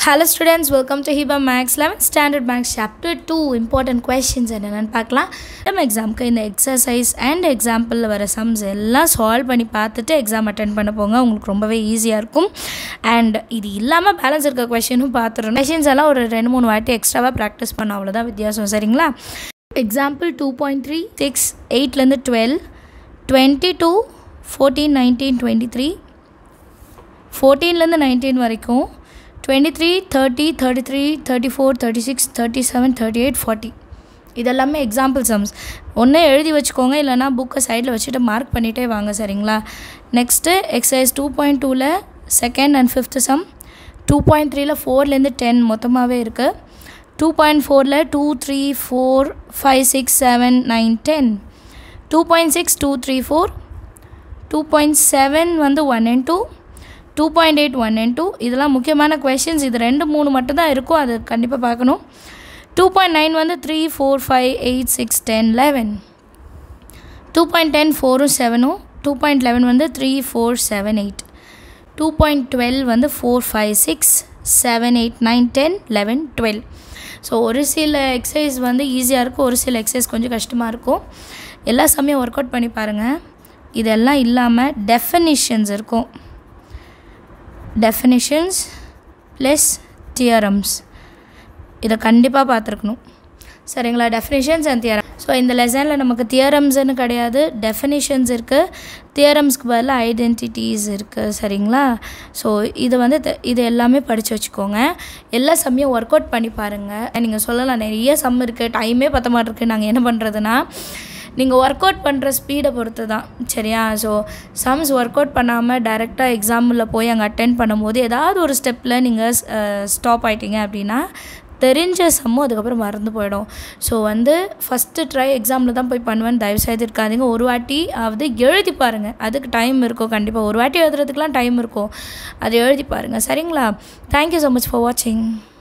hello students welcome to Hiba maths eleventh standard maths chapter two important questions என்னென்னு பார்க்கலாம் நம்ம எக்ஸாமுக்கு இந்த எக்ஸசைஸ் அண்ட் எக்ஸாம்பிளில் வர சம்ஸ் எல்லாம் சால்வ் பண்ணி பார்த்துட்டு எக்ஸாம் அட்டன் பண்ண போங்க உங்களுக்கு ரொம்பவே ஈஸியாக இருக்கும் அண்ட் இது இல்லாமல் பேலன்ஸ் இருக்க கொஷினும் பார்த்துருணும் கொஷின்ஸ் எல்லாம் ஒரு ரெண்டு மூணு வாட்டி எக்ஸ்ட்ராவாக ப்ராக்டிஸ் பண்ண அவ்வளோதான் வித்தியாசம் சரிங்களா example two point three six எயிட்லேருந்து twelve twenty two fourteen nineteen twenty three ஃபோர்டீன்லேருந்து நைன்டீன் வரைக்கும் twenty three thirty thirty three thirty four thirty six thirty seven thirty eight forty இதெல்லாமே எக்ஸாம்பிள் சம்ஸ் ஒன்றே எழுதி வச்சுக்கோங்க இல்லைனா புக்கை சைடில் வச்சுட்டு மார்க் பண்ணிகிட்டே வாங்க சரிங்களா நெக்ஸ்ட்டு எக்ஸசைஸ் டூ பாயிண்ட் டூவில் second and fifth sum two point த்ரீல ஃபோர்லேருந்து டென் மொத்தமாகவே இருக்குது டூ பாயிண்ட் ஃபோரில் two three four five six seven nine ten two point six two three four two point seven வந்து one and two two point eight one and two இதெல்லாம் முக்கியமான questions இது ரெண்டு மூணு மட்டும்தான் இருக்கும் அது கண்டிப்பாக பார்க்கணும் டூ பாயிண்ட் நைன் வந்து three four five eight six ten eleven two point ten ஃபோரும் செவனும் டூ பாயிண்ட் லெவன் வந்து three four seven eight two point twelve வந்து four five six seven eight nine ten eleven twelve so ஒரு சில exercise வந்து ஈஸியாக இருக்கும் ஒரு சில எக்ஸசைஸ் கொஞ்சம் கஷ்டமாக இருக்கும் எல்லா சமயம் ஒர்க் அவுட் பண்ணி பாருங்கள் இதெல்லாம் இல்லாமல் டெஃபனிஷன்ஸ் இருக்கும் டெஃபினிஷன்ஸ் ப்ளஸ் தியரம்ஸ் இதை கண்டிப்பாக பார்த்துருக்கணும் சரிங்களா டெஃபினிஷன்ஸ் அண்ட் தியரம் ஸோ இந்த லெசனில் நமக்கு தியரம்ஸ்னு கிடையாது டெஃபினிஷன்ஸ் இருக்குது தியரம்ஸ்க்கு பதிலாக ஐடென்டிட்டிஸ் இருக்குது சரிங்களா ஸோ இது வந்து த- இது எல்லாமே படித்து வச்சுக்கோங்க எல்லா சம்மையும் ஒர்க் அவுட் பண்ணி பாருங்கள் நீங்கள் சொல்லலாம் நிறைய சம் இருக்குது டைமே பத்த மாட்டிருக்கு நாங்கள் என்ன பண்ணுறதுனா நீங்கள் ஒர்க் அவுட் பண்ணுற ஸ்பீடை பொறுத்து தான் சரியா ஸோ சம்ஸ் ஒர்க் அவுட் பண்ணாமல் டைரெக்டாக எக்ஸாமில் போய் அங்கே அட்டென்ட் பண்ணும்போது ஏதாவது ஒரு ஸ்டெப்பில் நீங்கள் ஸ்டாப் ஆயிட்டீங்க அப்படின்னா தெரிஞ்ச சம்மும் அதுக்கப்புறம் மறந்து போயிடும் ஸோ வந்து ஃபஸ்ட்டு ட்ரை எக்ஸாமில் தான் போய் பண்ணுவேன் தயவுசெய்து இருக்காதீங்க ஒரு வாட்டி ஆவது எழுதி பாருங்கள் அதுக்கு டைம் இருக்கும் கண்டிப்பாக ஒரு வாட்டி எழுதுறதுக்குலாம் டைம் இருக்கும் அதை எழுதி பாருங்கள் சரிங்களா தேங்க்யூ ஸோ மச் ஃபார் வாட்சிங்